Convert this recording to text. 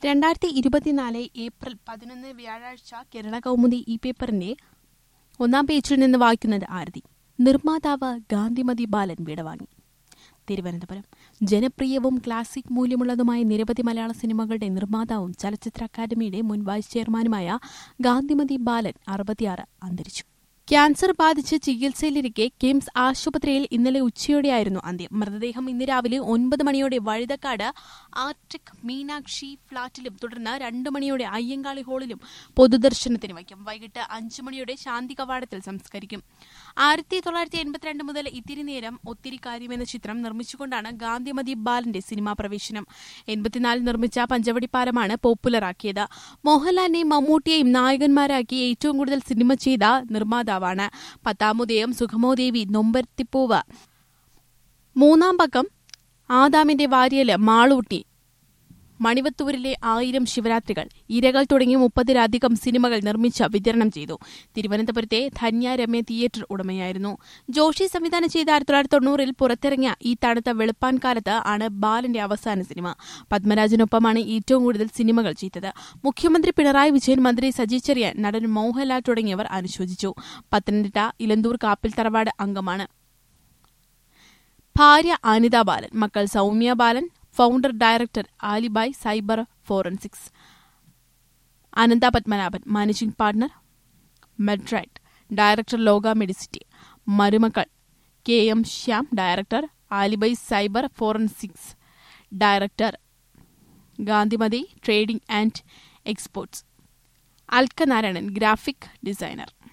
രണ്ടായിരത്തി ഇരുപത്തിനാല് ഏപ്രിൽ പതിനൊന്ന് വ്യാഴാഴ്ച കേരള കൗമുദി ഈ പേപ്പറിന്റെ ഒന്നാം പേജിൽ നിന്ന് വായിക്കുന്നത് ആരതി നിർമ്മാതാവ് ഗാന്ധിമതി ബാലൻ വിടവാങ്ങി തിരുവനന്തപുരം ജനപ്രിയവും ക്ലാസിക് മൂല്യമുള്ളതുമായ നിരവധി മലയാള സിനിമകളുടെ നിർമ്മാതാവും ചലച്ചിത്ര അക്കാദമിയുടെ മുൻ വൈസ് ചെയർമാനുമായ ഗാന്ധിമതി ബാലൻ അറുപത്തിയാറ് അന്തരിച്ചു ക്യാൻസർ ബാധിച്ച് ചികിത്സയിലിരിക്കെ കിംസ് ആശുപത്രിയിൽ ഇന്നലെ ഉച്ചയോടെയായിരുന്നു അന്ത്യം മൃതദേഹം ഇന്ന് രാവിലെ ഒൻപത് മണിയോടെ വഴുതക്കാട് ആർട്ടിക് മീനാക്ഷി ഫ്ളാറ്റിലും തുടർന്ന് രണ്ടു മണിയോടെ അയ്യങ്കാളി ഹാളിലും പൊതുദർശനത്തിന് വയ്ക്കും വൈകിട്ട് അഞ്ചു മണിയോടെ ശാന്തി കവാടത്തിൽ സംസ്കരിക്കും ആയിരത്തി തൊള്ളായിരത്തി എൺപത്തിരണ്ട് മുതൽ ഇത്തിരി നേരം ഒത്തിരി കാര്യം എന്ന ചിത്രം നിർമ്മിച്ചുകൊണ്ടാണ് ഗാന്ധിമതി ബാലന്റെ സിനിമാ പ്രവേശനം എൺപത്തിനാലിൽ നിർമ്മിച്ച പഞ്ചവടി പാലമാണ് പോപ്പുലറാക്കിയത് മോഹൻലാലിനെയും മമ്മൂട്ടിയെയും നായകന്മാരാക്കി ഏറ്റവും കൂടുതൽ സിനിമ ചെയ്ത നിർമ്മാതാവാണ് പത്താമുദയം സുഖമോദേവി നൊമ്പരത്തിപ്പൂവ് മൂന്നാം പക്കം ആദാമിന്റെ വാര്യല് മാളൂട്ടി മണിവത്തൂരിലെ ആയിരം ശിവരാത്രികൾ ഇരകൾ തുടങ്ങി മുപ്പതിലധികം സിനിമകൾ നിർമ്മിച്ച് വിതരണം ചെയ്തു തിരുവനന്തപുരത്തെ ധന്യ രമ്യ തിയേറ്റർ ഉടമയായിരുന്നു ജോഷി സംവിധാനം ചെയ്ത ആയിരത്തി തൊള്ളായിരത്തി തൊണ്ണൂറിൽ പുറത്തിറങ്ങിയ ഈ തണുത്ത വെളുപ്പാൻ കാലത്ത് ആണ് ബാലന്റെ അവസാന സിനിമ പത്മരാജനൊപ്പമാണ് ഏറ്റവും കൂടുതൽ സിനിമകൾ ചെയ്തത് മുഖ്യമന്ത്രി പിണറായി വിജയൻ മന്ത്രി സജി ചെറിയാൻ നടൻ മോഹൻലാൽ തുടങ്ങിയവർ അനുശോചിച്ചു പത്തനംതിട്ട ഇലന്തൂർ കാപ്പിൽ തറവാട് അംഗമാണ് ഭാര്യ അനിത ബാലൻ മക്കൾ Soumya Balan founder director Alibi cyber forensics Anantha Padmanabhan managing partner Medright director ലോക മെഡിസിറ്റി മരുമക്കൾ K M Shyam director Alibi cyber forensics director Gandhimathi trading and exports Alka Narayanan graphic designer